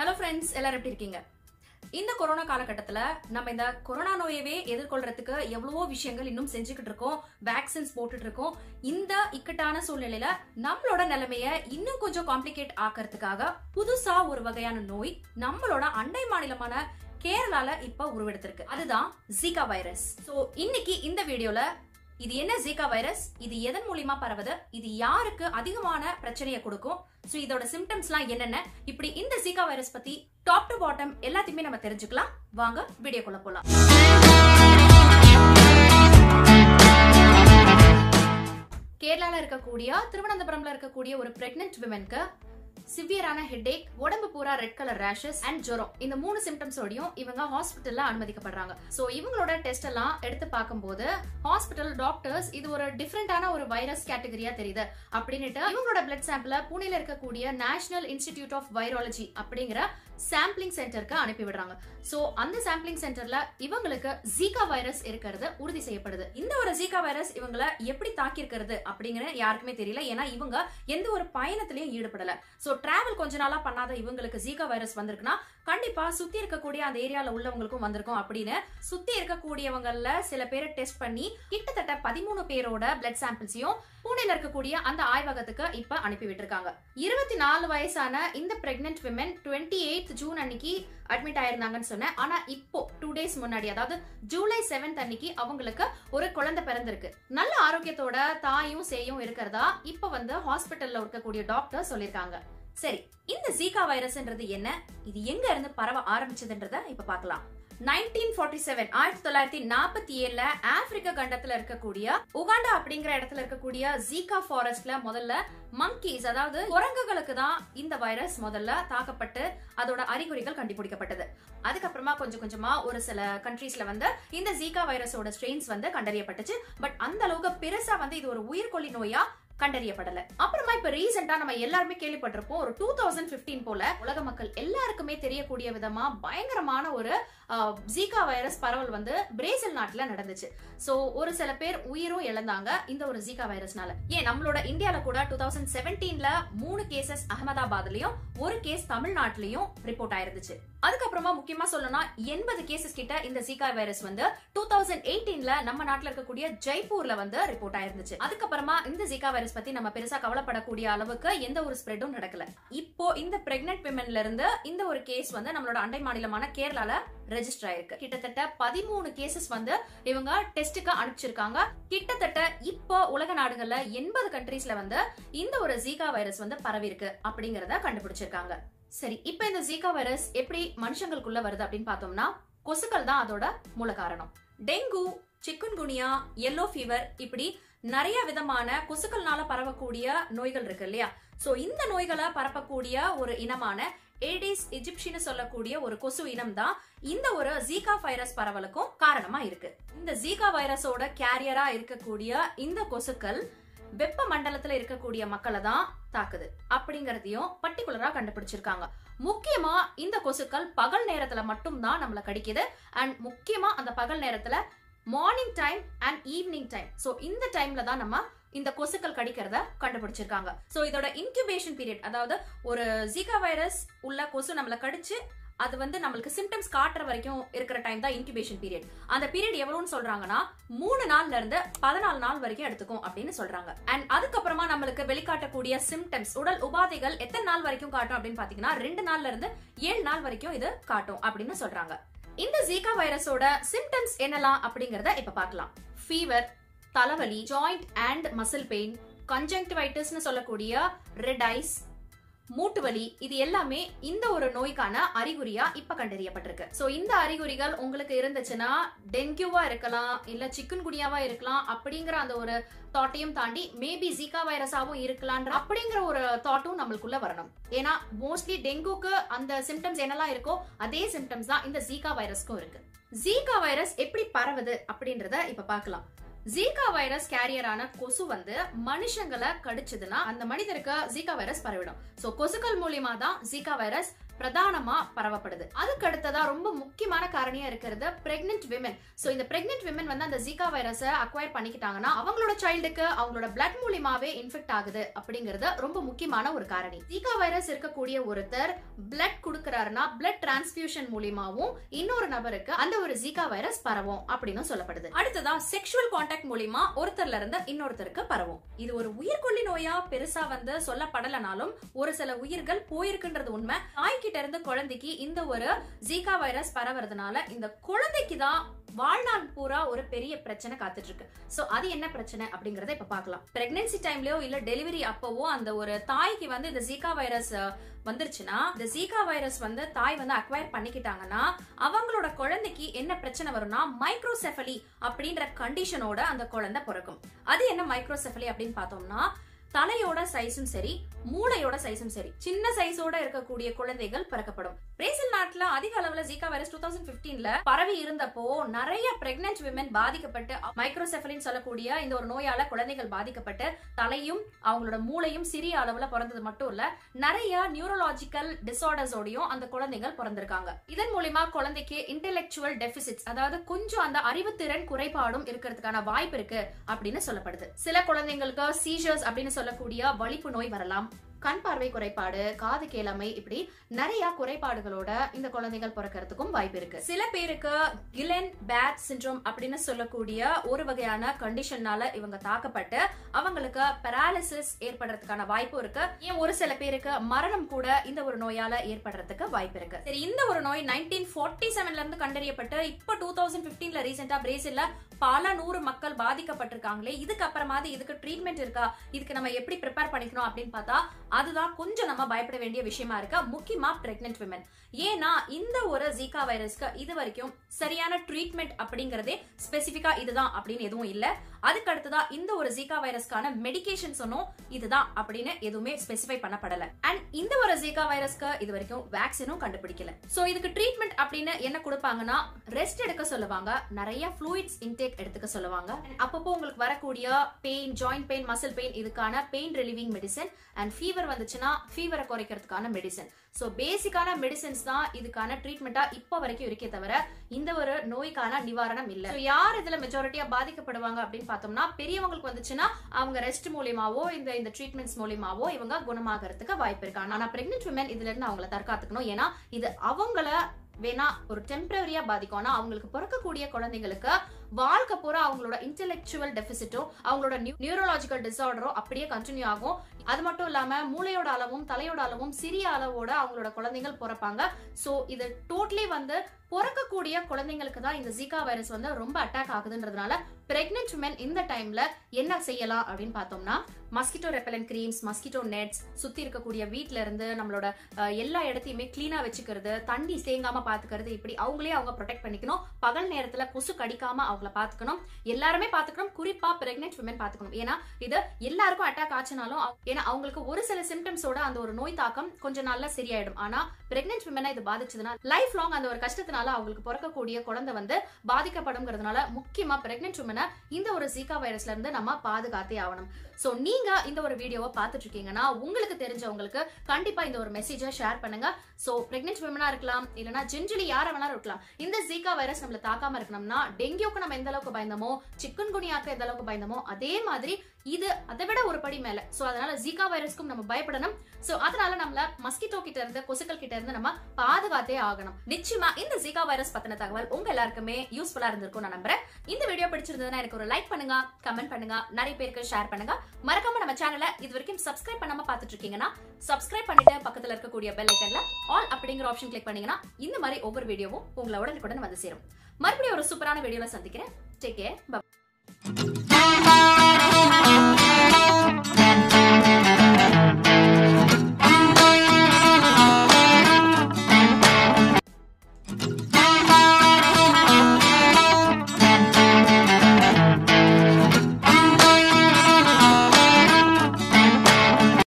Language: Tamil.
ஹலோ ஃப்ரெண்ட்ஸ் எல்லாரும் எப்படி இருக்கீங்க இந்த கொரோனா காலகட்டத்துல நம்ம இந்த கொரோனா நோயவே எதிர்கொள்றதுக்கு எவ்வளவோ விஷயங்கள் இன்னும் செஞ்சுக்கிட்டு இருக்கோம் வேக்சின்ஸ் போட்டுட்டு இருக்கோம் இந்த இக்கட்டான சூழ்நிலையில நம்மளோட நிலைமைய இன்னும் கொஞ்சம் காம்ப்ளிகேட் ஆக்கிறதுக்காக புதுசா ஒரு வகையான நோய் நம்மளோட அண்டை மாநிலமான கேரளால இப்ப உருவெடுத்திருக்கு அதுதான் ஜீகா வைரஸ் சோ இன்னைக்கு இந்த வீடியோல இது என்ன ஜீகா வைரஸ் இது எதன் மூலியமா பரவுது இது யாருக்கு அதிகமான பிரச்சனையை கொடுக்கும் சோ இதோட சிம்டம்ஸ்லாம் என்னென்ன இப்படி இந்த ஜீகா வைரஸ் பத்தி டாப் டு பாட்டம் எல்லாத்தையுமே நம்ம தெரிஞ்சுக்கலாம் வாங்க வீடியோக்குள்ள போலாம் கேரளால இருக்கக்கூடிய திருவனந்தபுரம்ல இருக்கக்கூடிய ஒரு பிரெக்னென்ட் விமனுக்கு சிவியரான ஹெட்டேக் உடம்பு பூரா ரெட் கலர் ரேஷஸ் அண்ட் ஜுரம் இந்த மூணு சிம்டம்ஸோடையும் இவங்க ஹாஸ்பிட்டல்ல அனுமதிக்கப்படுறாங்க சோ இவங்களோட டெஸ்ட் எல்லாம் எடுத்து பார்க்கும்போது ஹாஸ்பிட்டல் டாக்டர்ஸ் இது ஒரு டிஃப்ரெண்டான ஒரு வைரஸ் கேட்டகரியா தெரியுது அப்படின்னுட்டு இவங்களோட பிளட் சாம்பிள புனேல இருக்கக்கூடிய நேஷனல் இன்ஸ்டிடியூட் ஆஃப் வைராலஜி அப்படிங்கிற சாம்பிளிங் சென்டருக்கு அனுப்பி விடுறாங்க சோ அந்த சாம்பிளிங் சென்டர்ல இவங்களுக்கு ஜீகா வைரஸ் இருக்கிறது உறுதி செய்யப்படுது இந்த ஒரு ஜீகா வைரஸ் இவங்கள எப்படி தாக்கி இருக்கிறது அப்படிங்கிற யாருக்குமே தெரியல ஏன்னா இவங்க எந்த ஒரு பயணத்திலையும் ஈடுபடல சோ டிராவல் கொஞ்ச நாளா பண்ணாத இவங்களுக்கு ஜீகா வைரஸ் வந்திருக்குன்னா கண்டிப்பா சுத்தி இருக்கக்கூடிய அந்த ஏரியால உள்ளவங்களுக்கும் வந்திருக்கும் அப்படின்னு சுத்தி இருக்கக்கூடியவங்கள சில பேரை டெஸ்ட் பண்ணி கிட்டத்தட்ட பதிமூணு பேரோட பிளட் சாம்பிள்ஸையும் பூனேல இருக்கக்கூடிய அந்த ஆய்வகத்துக்கு இப்ப அனுப்பி விட்டுருக்காங்க இருபத்தி நாலு வயசான இந்த pregnant women twenty eighth June அன்னைக்கு அட்மிட் ஆயிருந்தாங்கன்னு சொன்னேன் ஆனா இப்போ டூ டேஸ் முன்னாடி அதாவது ஜூலை செவன்த் அன்னைக்கு அவங்களுக்கு ஒரு குழந்தை பிறந்திருக்கு நல்ல ஆரோக்கியத்தோட தாயும் சேயும் இருக்கிறதா இப்ப வந்து ஹாஸ்பிட்டல்ல இருக்கக்கூடிய டாக்டர் சொல்லிருக்காங்க சரி இந்த ஜீகா வைரஸ்ன்றது என்ன இது எங்க இருந்து பரவ ஆரம்பிச்சதுன்றத இப்ப பார்க்கலாம் நைன்டீன் ஃபார்ட்டி செவன் ஆயிரத்தி தொள்ளாயிரத்தி நாற்பத்தி ஏழுல ஆப்பிரிக்க கண்டத்துல இருக்கக்கூடிய உகாண்டா அப்படிங்கிற இடத்துல இருக்கக்கூடிய ஜீகா ஃபாரஸ்ட்ல முதல்ல மங்கீஸ் அதாவது குரங்குகளுக்கு தான் இந்த வைரஸ் முதல்ல தாக்கப்பட்டு அதோட அறிகுறிகள் கண்டுபிடிக்கப்பட்டது அதுக்கப்புறமா கொஞ்சம் கொஞ்சமா ஒரு சில கண்ட்ரீஸ்ல வந்து இந்த ஜீகா வைரஸோட ஸ்ட்ரெயின்ஸ் வந்து கண்டறியப்பட்டுச்சு பட் அந்த அளவுக்கு பெருசா வந்து இது ஒரு உயிர்கொல்லி நோயா கண்டறியப்படல அப்புறமா இப்ப ரீசெண்டா நம்ம எல்லாருமே கேள்விப்பட்டிருப்போம் ஒரு டூ தௌசண்ட் பிப்டீன் போல உலக மக்கள் எல்லாருக்குமே தெரியக்கூடிய விதமா பயங்கரமான ஒரு ஜீகா வைரஸ் பரவல் வந்து பிரேசில் நாட்டுல நடந்துச்சு சோ ஒரு சில பேர் உயிரும் இழந்தாங்க இந்த ஒரு ஜீகா வைரஸ்னால ஏன் நம்மளோட இந்தியால கூட டூ தௌசண்ட் செவன்டீன்ல மூணு கேசஸ் அகமதாபாத்லயும் ஒரு கேஸ் தமிழ்நாட்டிலையும் ரிப்போர்ட் ஆயிருந்துச்சு அதுக்கப்புறமா முக்கியமா சொல்லணும்னா எண்பது கேசஸ் கிட்ட இந்த ஜீகா வைரஸ் வந்து டூ தௌசண்ட் எயிட்டீன்ல நம்ம நாட்டுல இருக்கக்கூடிய ஜெய்ப்பூர்ல வந்து ரிப்போர்ட் ஆயிருந்துச்சு அதுக்கப்புறமா இந்த ஜீகா வைரஸ் பத்தி நம்ம பெருசா கவலைப்படக்கூடிய அளவுக்கு எந்த ஒரு ஸ்ப்ரெட்டும் நடக்கல இப்போ இந்த பிரெக்னென்ட் விமன்ல இருந்து இந்த ஒரு கேஸ் வந்து நம்மளோட அண்டை மாநிலமான கேரளால ரெஜிஸ்டர் ஆயிருக்கு கிட்டத்தட்ட பதிமூணு கேசஸ் வந்து இவங்க டெஸ்ட்டுக்கு அனுப்பிச்சிருக்காங்க கிட்டத்தட்ட இப்போ உலக நாடுகள்ல எண்பது கண்ட்ரீஸ்ல வந்து இந்த ஒரு ஜீகா வைரஸ் வந்து பரவி இருக்கு அப்படிங்கறத கண்டுபிடிச்சிருக்காங்க சரி இப்போ இந்த ஜீகா வைரஸ் எப்படி மனுஷங்களுக்குள்ள வருது அப்படின்னு பார்த்தோம்னா கொசுக்கள் தான் அதோட மூல காரணம் டெங்கு சிக்குன்குனியா எல்லோ ஃபீவர் இப்படி நிறைய விதமான கொசுக்கள்னால பரவக்கூடிய நோய்கள் இருக்கு இல்லையா சோ இந்த நோய்களை பரப்பக்கூடிய ஒரு இனமான ஏடிஸ் எஜிப்ஷின்னு சொல்லக்கூடிய ஒரு கொசு இனம் தான் இந்த ஒரு ஜீகா வைரஸ் பரவலுக்கும் காரணமா இருக்கு இந்த ஜீகா வைரஸோட கேரியரா இருக்கக்கூடிய இந்த கொசுக்கள் வெப்ப மண்டலத்துல இருக்கக்கூடிய மக்களை தான் தாக்குது அப்படிங்கறதையும் பர்டிகுலரா கண்டுபிடிச்சிருக்காங்க முக்கியமா இந்த கொசுக்கள் பகல் நேரத்துல மட்டும் தான் நம்மள கடிக்குது அண்ட் முக்கியமா அந்த பகல் நேரத்துல morning time and evening time so இந்த டைம்ல தான் நம்ம இந்த கொசுக்கள் கடிக்கிறத கண்டுபிடிச்சிருக்காங்க சோ இதோட இன்குபேஷன் பீரியட் அதாவது ஒரு ஜீகா வைரஸ் உள்ள கொசு நம்மள கடிச்சு அது வந்து நம்மளுக்கு சிம்டம்ஸ் காட்டுற வரைக்கும் இருக்கிற டைம் தான் இன்குபேஷன் பீரியட் அந்த பீரியட் எவ்வளவுன்னு சொல்றாங்கன்னா மூணு நாள்ல இருந்து பதினாலு நாள் வரைக்கும் எடுத்துக்கும் அப்படின்னு சொல்றாங்க அண்ட் அதுக்கப்புறமா நம்மளுக்கு வெளிக்காட்டக்கூடிய சிம்டம்ஸ் உடல் உபாதைகள் எத்தனை நாள் வரைக்கும் காட்டும் அப்படின்னு பாத்தீங்கன்னா ரெண்டு நாள்ல இருந்து ஏழு நாள் வரைக்கும் இது காட்டும் அப்படின்னு சொல்றாங்க இந்த ஜீகா வைரஸோட சிம்டம்ஸ் என்னலாம் அப்படிங்கறத இப்ப பார்க்கலாம் ஃபீவர் தலைவலி ஜாயிண்ட் அண்ட் மசில் பெயின் கன்ஜங்டிவைட்டிஸ்னு சொல்லக்கூடிய ரெட் ஐஸ் மூட்டு வலி இது எல்லாமே இந்த ஒரு நோய்க்கான அறிகுறியா இப்ப கண்டறியப்பட்டிருக்கு சோ இந்த அறிகுறிகள் உங்களுக்கு இருந்துச்சுன்னா டெங்கியூவா இருக்கலாம் இல்ல சிக்கன் குடியாவா இருக்கலாம் அப்படிங்கிற அந்த ஒரு தாட்டையும் தாண்டி மேபி ஜீகா வைரஸாவும் இருக்கலான்ற அப்படிங்கிற ஒரு தாட்டும் நம்மளுக்குள்ள வரணும் ஏன்னா மோஸ்ட்லி டெங்குக்கு அந்த சிம்டம்ஸ் என்னெல்லாம் இருக்கோ அதே சிம்டம்ஸ் தான் இந்த ஜீகா வைரஸ்க்கும் இருக்கு ஜீகா வைரஸ் எப்படி பரவுது அப்படின்றத இப்ப பார்க்கலாம் ஜீகா வைரஸ் கேரியரான கொசு வந்து மனுஷங்களை கடிச்சதுன்னா அந்த மனிதருக்கு ஜீகா வைரஸ் பரவிடும் சோ கொசுக்கள் மூலியமா தான் ஜீகா வைரஸ் பிரதானமா பரவப்படுது அதுக்கு அடுத்ததா ரொம்ப முக்கியமான காரணியா இருக்கிறது பிரெக்னென்ட் விமன் சோ இந்த பிரெக்னென்ட் விமன் வந்து அந்த ஜிகா வைரஸை அக்வயர் பண்ணிக்கிட்டாங்கன்னா அவங்களோட சைல்டுக்கு அவங்களோட பிளட் மூலியமாவே இன்ஃபெக்ட் ஆகுது அப்படிங்கறது ரொம்ப முக்கியமான ஒரு காரணி ஜிகா வைரஸ் இருக்கக்கூடிய ஒருத்தர் பிளட் கொடுக்கறாருன்னா பிளட் டிரான்ஸ்பியூஷன் மூலியமாவும் இன்னொரு நபருக்கு அந்த ஒரு ஜிகா வைரஸ் பரவும் அப்படின்னு சொல்லப்படுது அடுத்ததா செக்ஷுவல் கான்டாக்ட் மூலியமா ஒருத்தர்ல இருந்து இன்னொருத்தருக்கு பரவும் இது ஒரு உயிர்கொல்லி நோயா பெருசா வந்து சொல்லப்படலனாலும் ஒரு சில உயிர்கள் போயிருக்குன்றது உண்மை தாய்கிட்ட இருந்து குழந்தைக்கு இந்த ஒரு ஜீகா வைரஸ் பரவுறதுனால இந்த குழந்தைக்கு தான் வாழ்நாள் பூரா ஒரு பெரிய பிரச்சனை காத்துட்டு இருக்கு சோ அது என்ன பிரச்சனை அப்படிங்கறத இப்ப பார்க்கலாம் பிரெக்னன்சி டைம்லயோ இல்ல டெலிவரி அப்பவோ அந்த ஒரு தாய்க்கு வந்து இந்த ஜீகா வைரஸ் வந்துருச்சுன்னா இந்த ஜீகா வைரஸ் வந்து தாய் வந்து அக்வயர் பண்ணிக்கிட்டாங்கன்னா அவங்களோட குழந்தைக்கு என்ன பிரச்சனை வரும்னா மைக்ரோசெஃபலி அப்படின்ற கண்டிஷனோட அந்த குழந்தை பிறக்கும் அது என்ன மைக்ரோசெஃபலி அப்படின்னு பார்த்தோம்னா தலையோட சைஸும் சரி மூளையோட சைஸும் சரி சின்ன சைஸோட இருக்கக்கூடிய குழந்தைகள் பிறக்கப்படும் பிரேசில் நாட்டுல அதிக அளவுல ஜீகா வைரஸ் டூ தௌசண்ட் பிப்டீன்ல பரவி இருந்தப்போ நிறைய பிரெக்னென்ட் விமன் பாதிக்கப்பட்டு மைக்ரோசெஃபலின் சொல்லக்கூடிய இந்த ஒரு நோயால குழந்தைகள் பாதிக்கப்பட்டு தலையும் அவங்களோட மூளையும் சிறிய அளவுல பிறந்தது மட்டும் இல்ல நிறைய நியூரலாஜிக்கல் டிசார்டர்ஸோடையும் அந்த குழந்தைகள் பிறந்திருக்காங்க இதன் மூலியமா குழந்தைக்கு இன்டெலெக்சுவல் டெபிசிட்ஸ் அதாவது கொஞ்சம் அந்த அறிவுத்திறன் குறைபாடும் இருக்கிறதுக்கான வாய்ப்பு இருக்கு அப்படின்னு சொல்லப்படுது சில குழந்தைங்களுக்கு சீஷர்ஸ் அப்படின்னு சொல்லக்கூடிய வலிப்பு நோய் வரலாம் கண் பார்வை குறைபாடு காது கேளாமை இப்படி நிறைய குறைபாடுகளோட இந்த குழந்தைகள் பிறக்கிறதுக்கும் வாய்ப்பு இருக்கு சில பேருக்கு கிலன் பேட் சிண்ட்ரோம் அப்படின்னு சொல்லக்கூடிய ஒரு வகையான கண்டிஷன்னால இவங்க தாக்கப்பட்டு அவங்களுக்கு பெராலிசிஸ் ஏற்படுறதுக்கான வாய்ப்பு இருக்கு ஏன் ஒரு சில பேருக்கு மரணம் கூட இந்த ஒரு நோயால ஏற்படுறதுக்கு வாய்ப்பு இருக்கு சரி இந்த ஒரு நோய் நைன்டீன் ஃபார்ட்டி செவன்ல இருந்து கண்டறியப்பட்டு இப்போ டூ தௌசண்ட் பிப்டீன்ல ரீசெண்டா பிரேசில்ல பல நூறு மக்கள் பாதிக்கப்பட்டிருக்காங்களே இதுக்கு அப்புறமாவது இதுக்கு ட்ரீட்மெண்ட் இருக்கா இதுக்கு நம்ம எப்படி ப்ரிப்பேர் பண்ணிக்கணும் அப்படின்னு பார்த்தா அதுதான் கொஞ்சம் நம்ம பயப்பட வேண்டிய விஷயமா இருக்கு முக்கியமா பிரெக்னென்ட் விமன் ஏன்னா இந்த ஒரு ஜீகா வைரஸ்க்கு இது வரைக்கும் சரியான ட்ரீட்மெண்ட் அப்படிங்கறதே ஸ்பெசிபிக்கா இதுதான் அப்படின்னு எதுவும் இல்ல அதுக்கு அடுத்ததா இந்த ஒரு ஜீகா வைரஸ்க்கான மெடிகேஷன் சொன்னோம் இதுதான் அப்படின்னு எதுவுமே ஸ்பெசிஃபை பண்ணப்படல அண்ட் இந்த ஒரு ஜீகா வைரஸ்க்கு இது வரைக்கும் வேக்சினும் கண்டுபிடிக்கல சோ இதுக்கு ட்ரீட்மெண்ட் அப்படின்னு என்ன கொடுப்பாங்கன்னா ரெஸ்ட் எடுக்க சொல்லுவாங்க நிறைய ஃப்ளூயிட்ஸ் இன்டேக் எடுத்துக்க சொல்லுவாங்க And அப்பப்போ உங்களுக்கு வரக்கூடிய pain joint pain muscle pain இதுக்கான pain relieving medicine and fever வந்துச்சுன்னா ஃபீவரை குறைக்கிறதுக்கான மெடிசன் ஸோ பேசிக்கான மெடிசன்ஸ் தான் இதுக்கான ட்ரீட்மெண்டா இப்போ வரைக்கும் இருக்கே தவிர இந்த ஒரு நோய்க்கான நிவாரணம் இல்ல So, யார் இதுல மெஜாரிட்டியா பாதிக்கப்படுவாங்க அப்படின்னு பார்த்தோம்னா பெரியவங்களுக்கு வந்துச்சுன்னா அவங்க ரெஸ்ட் மூலியமாவோ இந்த இந்த ட்ரீட்மெண்ட்ஸ் மூலியமாவோ இவங்க குணமாகறதுக்கு வாய்ப்பு இருக்கு ஆனா பிரெக்னென்ட் விமன் இதுல இருந்து அவங்கள தற்காத்துக்கணும் ஏன்னா இது அவங்கள வேணா ஒரு டெம்பரரியா பாதிக்கும் ஆனா அவங்களுக்கு பிறக்கக்கூடிய குழந்தைங்களுக்கு வாழ்க்கை பூரா அவங்களோட இன்டெலெக்சுவல் டெபிசிட்டும் அவங்களோட நியூரலாஜிக்கல் டிசார்டரும் அப்படியே கண்டினியூ ஆகும் அது மட்டும் இல்லாம மூளையோட அளவும் தலையோட அளவும் சிறிய அளவோட அவங்களோட குழந்தைகள் பிறப்பாங்க சோ இது டோட்டலி வந்து பிறக்கக்கூடிய குழந்தைங்களுக்கு தான் இந்த ஜிகா வைரஸ் வந்து ரொம்ப அட்டாக் ஆகுதுன்றதுனால பிரெக்னென்ட் உமன் இந்த டைம்ல என்ன செய்யலாம் அப்படின்னு பார்த்தோம்னா mosquito repellent creams mosquito nets சுத்தி இருக்கக்கூடிய வீட்ல இருந்து நம்மளோட அஹ், எல்லா இடத்தையுமே கிளீனா வச்சுக்கிறது தண்ணி தேங்காம பாத்துக்கிறது இப்படி அவங்களே அவங்க ப்ரொடெக்ட் பண்ணிக்கணும் பகல் நேரத்துல கொசு கடிக்காம அவங்கள பாத்துக்கணும் எல்லாருமே பாத்துக்கணும் குறிப்பா பிரெக்னென்ட் உமன் பாத்துக்கணும் ஏன்னா இது எல்லாருக்கும் அட்டாக் ஆச்சுனாலும் அவ- ஏன்னா அவங்களுக்கு ஒரு சில சிம்டம்ஸோட அந்த ஒரு நோய் தாக்கம் கொஞ்ச நாள்ல சரியாயிடும் ஆனா பிரெக்னென்ட் விமனை இது பாதிச்சதுன்னா லைஃப் லாங் அந்த ஒரு கஷ்டத்தினால அவங்களுக்கு பிறக்கக்கூடிய குழந்தை வந்து பாதிக்கப்படுங்கிறதுனால முக்கியமா பிரெக்னென்ட் உமனை இந்த ஒரு ஜீகா வைரஸ்ல இருந்து நம்ம பாதுகாத்தே ஆகணும் சோ நீங்க இந்த ஒரு வீடியோவை பார்த்துட்டு இருக்கீங்கன்னா உங்களுக்கு தெரிஞ்சவங்களுக்கு கண்டிப்பா இந்த ஒரு மெசேஜை ஷேர் பண்ணுங்க சோ பிரெக்னென்ட் விமனா இருக்கலாம் இல்லனா ஜென்ரலி யார வேணாலும் இருக்கலாம் இந்த ஜீகா வைரஸ் நம்மள தாக்காம இருக்கணும்னா டெங்கியூக்கு நம்ம எந்த அளவுக்கு பயந்தமோ சிக்கன் குனியாக்கு எந்த அளவுக்கு பயந்தமோ அதே மாதிரி இது அதை விட ஒரு படி மேல சோ அதனால ஜீகா வைரஸ்க்கும் நம்ம பயப்படணும் சோ அதனால நம்மள மஸ்கிட்டோ கிட்ட இருந்து கொசுக்கள் கிட்ட இருந்து நம்ம பாதுகாத்தே ஆகணும் நிச்சயமா இந்த ஜீகா வைரஸ் பத்தின தகவல் உங்க எல்லாருக்குமே யூஸ்ஃபுல்லா இருந்திருக்கும் நான் நம்புறேன் இந்த வீடியோ பிடிச்சிருந்ததுன்னா எனக்கு ஒரு லைக் பண்ணுங்க கமெண்ட் பண்ணுங்க நிறைய பேருக்கு ஷேர் பண்ணுங்க மறக்காம நம்ம சேனலை இது வரைக்கும் சப்ஸ்கிரைப் பண்ணாம பாத்துட்டு இருக்கீங்கன்னா சப்ஸ்கிரைப் பண்ணிட்டு பக்கத்துல இருக்கக்கூடிய பெல் ஐக்கன்ல ஆல் அப்படிங்கிற ஆப்ஷன் கிளிக் பண்ணீங்கன்னா இந்த மாதிரி ஒவ்வொரு வீடியோவும் உங்களை உடனுக்குடன் வந்து சேரும் மறுபடியும் ஒரு சூப்பரான வீடியோல சந்திக்கிறேன் டேக் கேர்